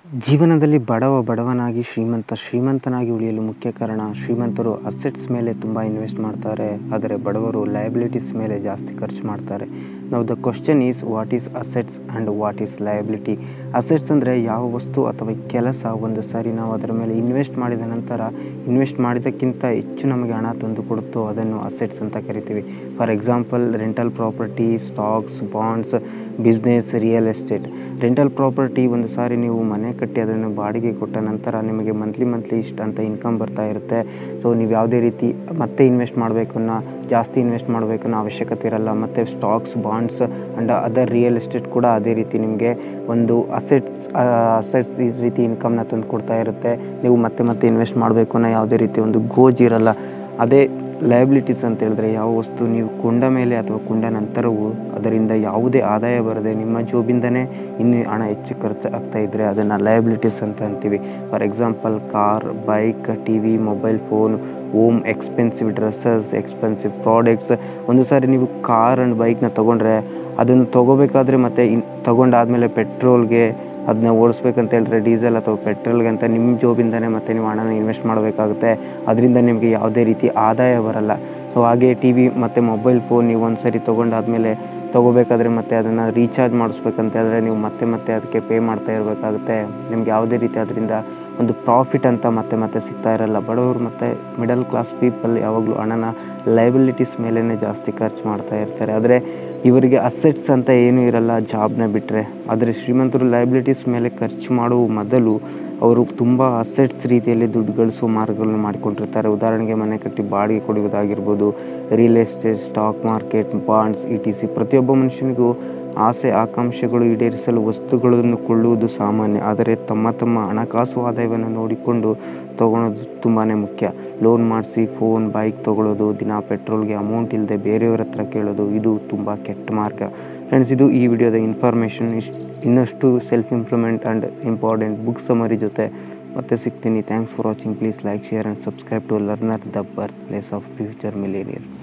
ಜೀವನದಲ್ಲಿ ಬಡವ ಬಡವನಾಗಿ ಶ್ರೀಮಂತ ಶ್ರೀಮಂತನಾಗಿ ಉಳಿಯಲು ಮುಖ್ಯ ಕಾರಣ ಶ್ರೀಮಂತರು ಅಸೆಟ್ಸ್ ಮೇಲೆ ತುಂಬ ಇನ್ವೆಸ್ಟ್ ಮಾಡ್ತಾರೆ ಆದರೆ ಬಡವರು ಲಯಬಿಲಿಟೀಸ್ ಮೇಲೆ ಜಾಸ್ತಿ ಖರ್ಚು ಮಾಡ್ತಾರೆ ನಾವು the question is what is assets and what is liability assets ಅಂದರೆ ಯಾವ ವಸ್ತು ಅಥವಾ ಕೆಲಸ ಒಂದು ಸಾರಿ ನಾವು ಅದರ ಮೇಲೆ ಇನ್ವೆಸ್ಟ್ ಮಾಡಿದ ನಂತರ ಇನ್ವೆಸ್ಟ್ ಮಾಡಿದ್ದಕ್ಕಿಂತ ಹೆಚ್ಚು ನಮಗೆ ಹಣ ತಂದು ಕೊಡುತ್ತೋ ಅದನ್ನು ಅಸೆಟ್ಸ್ ಅಂತ ಕರಿತೀವಿ for example rental property stocks bonds business real estate rental property ಒಂದು ಸಾರಿ ನೀವು ಮನೆ ಕಟ್ಟಿ ಅದನ್ನು ಬಾಡಿಗೆ ಕೊಟ್ಟ ನಂತರ ನಿಮಗೆ ಮಂತ್ಲಿ ಮಂತ್ಲಿ ಇಷ್ಟು ಅಂತ ಇನ್ಕಮ್ ಬರ್ತಾ ಇರುತ್ತೆ ಸೊ ನೀವು ಯಾವುದೇ ರೀತಿ ಮತ್ತೆ ಇನ್ವೆಸ್ಟ್ ಮಾಡಬೇಕು ಅನ್ನೋ ಜಾಸ್ತಿ ಇನ್ವೆಸ್ಟ್ ಮಾಡಬೇಕು ಅನ್ನೋ ಅವಶ್ಯಕತೆ ಇರಲ್ಲ ಮತ್ತು stocks bonds and other real estate ಕೂಡ ಅದೇ ರೀತಿ ನಿಮಗೆ ಒಂದು ಅಸೆಟ್ಸ್ ಅಸೆಟ್ಸ್ ಈ ರೀತಿ ಇನ್ಕಮ್ನ ತಂದು ಕೊಡ್ತಾ ಇರುತ್ತೆ ನೀವು ಮತ್ತೆ ಮತ್ತೆ ಇನ್ವೆಸ್ಟ್ ಮಾಡಬೇಕು ಅನ್ನೋ ಯಾವುದೇ ರೀತಿ ಒಂದು ಗೋಜಿರಲ್ಲ ಅದೇ ಲಯಬಿಲಿಟೀಸ್ ಅಂತ ಹೇಳಿದ್ರೆ ಯಾವ ವಸ್ತು ನೀವು ಕೊಂಡ ಮೇಲೆ ಅಥವಾ ಕೊಂಡ ನಂತರವೂ ಅದರಿಂದ ಯಾವುದೇ ಆದಾಯ ಬರದೆ ನಿಮ್ಮ ಜೋಬಿಂದನೇ ಇನ್ನೂ ಹಣ ಹೆಚ್ಚು ಖರ್ಚು ಆಗ್ತಾ ಇದ್ದರೆ ಅದನ್ನು ಲಯಬಿಲಿಟೀಸ್ ಅಂತ ಅಂತೀವಿ for example car bike T V mobile phone ಓಮ್ ಎಕ್ಸ್ಪೆನ್ಸಿವ್ ಡ್ರೆಸ್ಸಸ್ ಎಕ್ಸ್ಪೆನ್ಸಿವ್ ಪ್ರಾಡಕ್ಟ್ಸ್ ಒಂದು ಸಾರಿ ನೀವು ಕಾರ್ ಆ್ಯಂಡ್ ಬೈಕ್ನ ತೊಗೊಂಡ್ರೆ ಅದನ್ನು ತೊಗೋಬೇಕಾದ್ರೆ ಮತ್ತು ಇನ್ ತೊಗೊಂಡಾದಮೇಲೆ ಪೆಟ್ರೋಲ್ಗೆ ಅದನ್ನ ಓಡಿಸ್ಬೇಕಂತ ಹೇಳಿದ್ರೆ ಡೀಸೆಲ್ ಅಥವಾ ಪೆಟ್ರೋಲ್ಗೆ ಅಂತ ನಿಮ್ಮ ಜೋಬಿಂದನೇ ಮತ್ತೆ ನೀವು ಹಣನ ಇನ್ವೆಸ್ಟ್ ಮಾಡಬೇಕಾಗುತ್ತೆ ಅದರಿಂದ ನಿಮಗೆ ಯಾವುದೇ ರೀತಿ ಆದಾಯ ಬರಲ್ಲ ಸೊ ಹಾಗೆ ಟಿ ವಿ ಮತ್ತು ಮೊಬೈಲ್ ಫೋನ್ ನೀವು ಒಂದು ಸರಿ ತೊಗೊಂಡಾದಮೇಲೆ ತೊಗೋಬೇಕಾದ್ರೆ ಮತ್ತೆ ಅದನ್ನು ರೀಚಾರ್ಜ್ ಮಾಡಿಸ್ಬೇಕಂತ ಹೇಳಿದ್ರೆ ನೀವು ಮತ್ತೆ ಮತ್ತೆ ಅದಕ್ಕೆ ಪೇ ಮಾಡ್ತಾ ಇರಬೇಕಾಗುತ್ತೆ ನಿಮ್ಗೆ ಯಾವುದೇ ರೀತಿ ಅದರಿಂದ ಒಂದು ಪ್ರಾಫಿಟ್ ಅಂತ ಮತ್ತೆ ಮತ್ತೆ ಸಿಗ್ತಾ ಇರಲ್ಲ ಬಡವರು ಮತ್ತು ಮಿಡಲ್ ಕ್ಲಾಸ್ ಪೀಪಲ್ ಯಾವಾಗಲೂ ಹಣನ ಲಯಬಿಲಿಟೀಸ್ ಮೇಲೇ ಜಾಸ್ತಿ ಖರ್ಚು ಮಾಡ್ತಾ ಇರ್ತಾರೆ ಆದರೆ ಇವರಿಗೆ ಅಸೆಟ್ಸ್ ಅಂತ ಏನೂ ಇರಲ್ಲ ಜಾಬ್ನ ಬಿಟ್ಟರೆ ಆದರೆ ಶ್ರೀಮಂತರು ಲಯಬಿಲಿಟೀಸ್ ಮೇಲೆ ಖರ್ಚು ಮಾಡುವ ಮೊದಲು ಅವರು ತುಂಬ ಅಸೆಟ್ಸ್ ರೀತಿಯಲ್ಲಿ ದುಡ್ಡು ಗಳಿಸೋ ಮಾರ್ಗಗಳನ್ನು ಮಾಡಿಕೊಂಡಿರ್ತಾರೆ ಉದಾಹರಣೆಗೆ ಮನೆ ಕಟ್ಟಿ ಬಾಡಿಗೆ ಕೊಡುವುದಾಗಿರ್ಬೋದು real estate stock market bonds E T C ಪ್ರತಿಯೊಬ್ಬ ಮನುಷ್ಯನಿಗೂ ಆಸೆ ಆಕಾಂಕ್ಷೆಗಳು ಈಡೇರಿಸಲು ವಸ್ತುಗಳನ್ನು ಕೊಳ್ಳುವುದು ಸಾಮಾನ್ಯ ಆದರೆ ತಮ್ಮ ತಮ್ಮ ಹಣಕಾಸು ಆದಾಯವನ್ನು ನೋಡಿಕೊಂಡು ತೊಗೊಳೋದು ತುಂಬಾ ಮುಖ್ಯ ಲೋನ್ ಮಾಡಿಸಿ ಫೋನ್ ಬೈಕ್ ತೊಗೊಳ್ಳೋದು ದಿನ ಪೆಟ್ರೋಲ್ಗೆ ಅಮೌಂಟ್ ಇಲ್ಲದೆ ಬೇರೆಯವ್ರ ಹತ್ರ ಕೇಳೋದು ಇದು ತುಂಬ ಕೆಟ್ಟ ಮಾರ್ಗ ಫ್ರೆಂಡ್ಸ್ ಇದು ಈ ವಿಡಿಯೋದ ಇನ್ಫಾರ್ಮೇಷನ್ ಇಷ್ಟು ಇನ್ನಷ್ಟು self improvement and important book summary ಜೊತೆ ಮತ್ತೆ ಸಿಗ್ತೀನಿ thanks for watching please like share and subscribe to Learner the birth place of future millionaire